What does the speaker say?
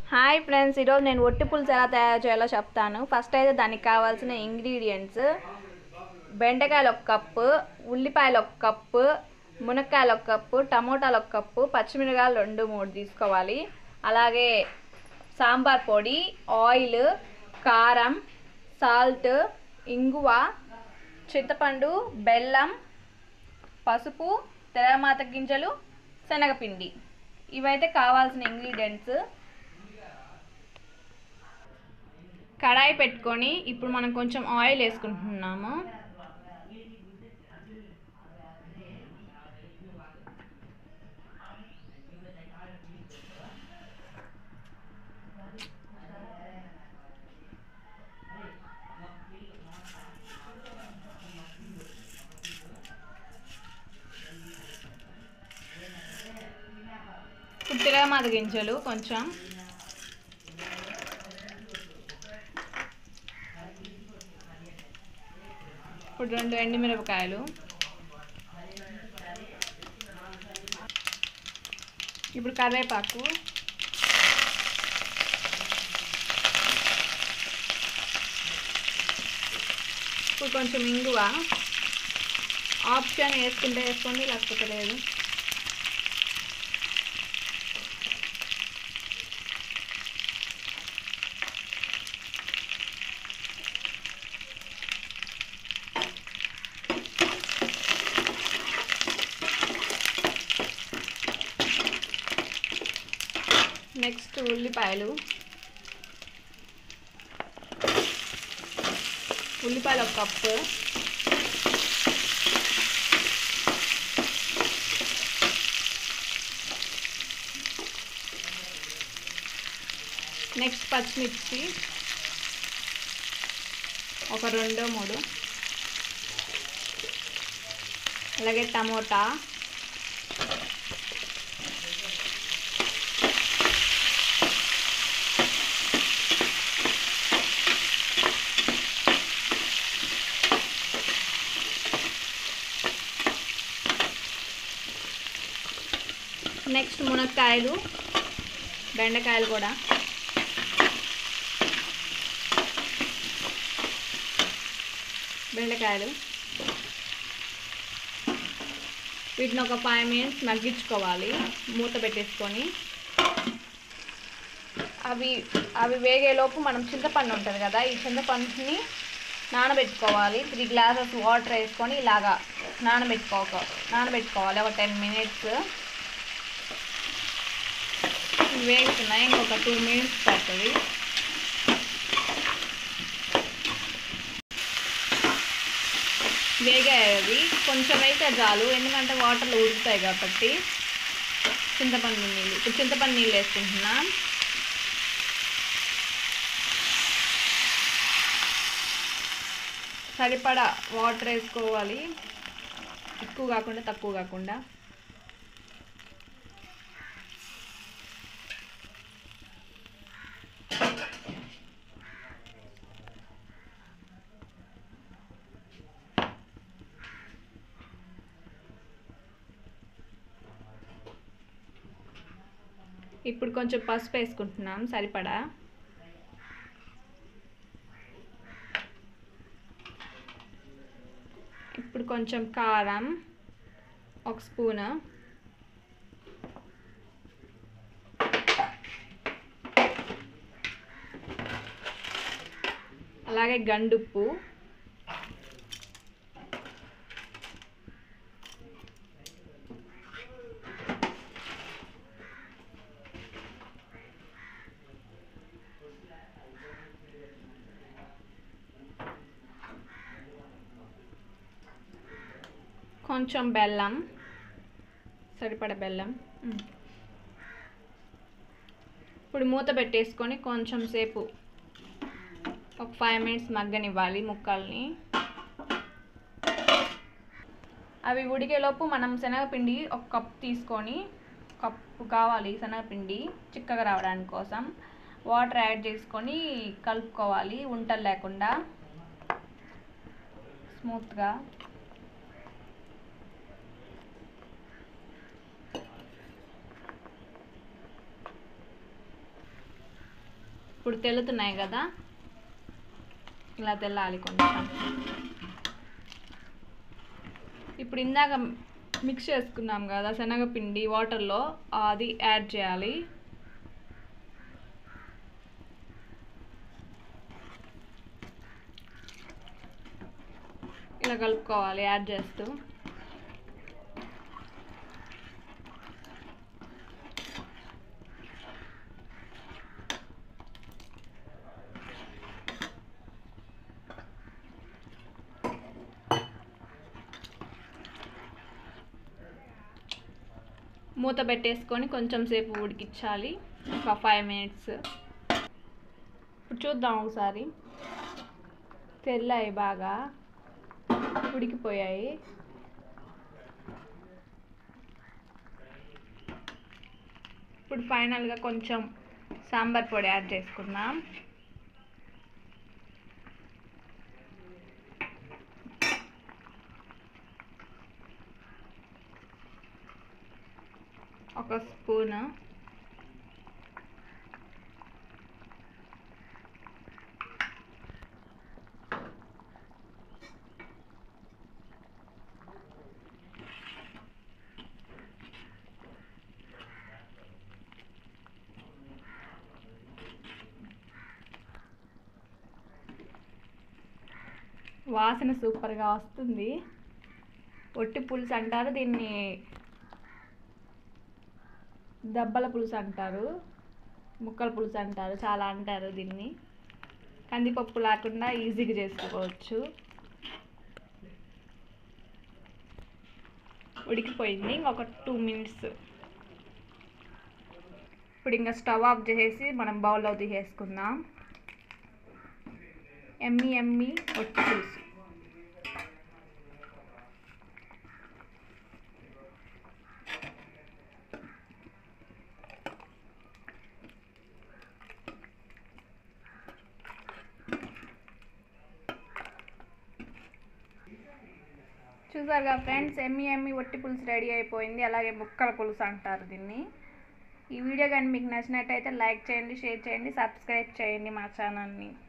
Hi friends ఈరోజు నేను ఒట్టి పులుసు ఎలా తయారు చేయాలో చెప్తాను ఫస్ట్ అయితే దానికి కావాల్సిన ఇంగ్రీడియంట్స్ బెండకాయలు ఒక కప్పు ఉల్లిపాయలు ఒక కప్పు మునక్కాయలు ఒక కప్పు టమోటాలు ఒక కప్పు పచ్చిమిరకాయలు రెండు మూడు తీసుకోవాలి అలాగే సాంబార్ పొడి ఆయిల్ కారం సాల్ట్ ఇంగువ చింతపండు బెల్లం పసుపు తెల్లమాత గింజలు శనగపిండి ఇవైతే కావాల్సిన ఇంగ్రీడియంట్స్ కడాయి పెట్టుకొని ఇప్పుడు మనం కొంచెం ఆయిల్ వేసుకుంటున్నాము పుట్టిగా మదిగించలు కొంచెం ఇప్పుడు రెండు ఎండుమిరపకాయలు ఇప్పుడు కరివేపాకు ఇప్పుడు కొంచెం ఇంగువ ఆప్షన్ వేసుకుంటే వేసుకోండి లేకపోతే లేదు నెక్స్ట్ ఉల్లిపాయలు ఉల్లిపాయలు ఒక కప్పు నెక్స్ట్ పచ్చిమిర్చి ఒక రెండు మూడు అలాగే టమోటా నెక్స్ట్ మునక్కాయలు బెండకాయలు కూడా బెండకాయలు వీటిని ఒక ఫైవ్ మినిట్స్ మగ్గించుకోవాలి మూత పెట్టేసుకొని అవి అవి వేగేలోపు మనం చింతపండు ఉంటుంది కదా ఈ చింతపండుని నానబెట్టుకోవాలి త్రీ గ్లాసెస్ వాటర్ వేసుకొని ఇలాగా నానబెట్టుకోక నానబెట్టుకోవాలి ఒక టెన్ మినిట్స్ వేగుతున్నాయి ఇంకొక టూ మినిట్స్ పడుతుంది వేగాయి కొంచెం అయితే చాలు ఎందుకంటే వాటర్లో ఉడుకుతాయి కాబట్టి చింతపండు నీళ్ళు ఇప్పుడు చింతపండు నీళ్ళు వేసుకుంటున్నా సరిపడా వాటర్ వేసుకోవాలి ఎక్కువ కాకుండా తక్కువ కాకుండా ఇప్పుడు కొంచెం పసుపు వేసుకుంటున్నాం సరిపడా ఇప్పుడు కొంచెం కారం ఒక స్పూను అలాగే గండుప్పు కొంచెం బెల్లం సరిపడ బెల్లం ఉమ్. ఇప్పుడు మూత పెట్టేసుకొని కొంచెం సేపు ఒక ఫైవ్ మినిట్స్ మగ్గనివ్వాలి ముక్కల్ని అవి ఉడికేలోపు మనం శనగపిండి ఒక కప్ తీసుకొని కప్పు కావాలి శనగపిండి చిక్కగా రావడానికి కోసం వాటర్ యాడ్ చేసుకొని కలుపుకోవాలి ఉంటలు లేకుండా స్మూత్గా ఇప్పుడు తెల్లుతున్నాయి కదా ఇలా తెల్లాలి కొంచెం ఇప్పుడు ఇందాక మిక్స్ చేసుకున్నాం కదా శనగపిండి వాటర్లో అది యాడ్ చేయాలి ఇలా కలుపుకోవాలి యాడ్ చేస్తూ మూత పెట్టేసుకొని కొంచెం సేపు ఉడికించాలి ఒక ఫైవ్ మినిట్స్ ఇప్పుడు చూద్దాం ఒకసారి తెల్లాయి బాగా ఉడికిపోయాయి ఇప్పుడు ఫైనల్గా కొంచెం సాంబార్ పొడి యాడ్ చేసుకుందాం ఒక స్పూన్ వాసన సూపర్గా వస్తుంది ఒట్టి పులుసు అంటారు దీన్ని దబ్బల పులుసు అంటారు ముక్కల పులుసు అంటారు చాలా అంటారు దీన్ని కందిపప్పు లేకుండా ఈజీగా చేసుకోవచ్చు ఉడికిపోయింది ఇంకొక టూ మినిట్స్ ఇప్పుడు ఇంకా స్టవ్ ఆఫ్ చేసేసి మనం బౌల్లో తీసేసుకుందాం ఎమ్మి ఎమ్మి ఒట్టి పులుసు చూసారుగా ఫ్రెండ్స్ ఎమ్మి ఎమ్మి ఒట్టి పులుసు రెడీ అయిపోయింది అలాగే ముక్కల పులుసు అంటారు దీన్ని ఈ వీడియో కానీ మీకు నచ్చినట్టయితే లైక్ చేయండి షేర్ చేయండి సబ్స్క్రైబ్ చేయండి మా ఛానల్ని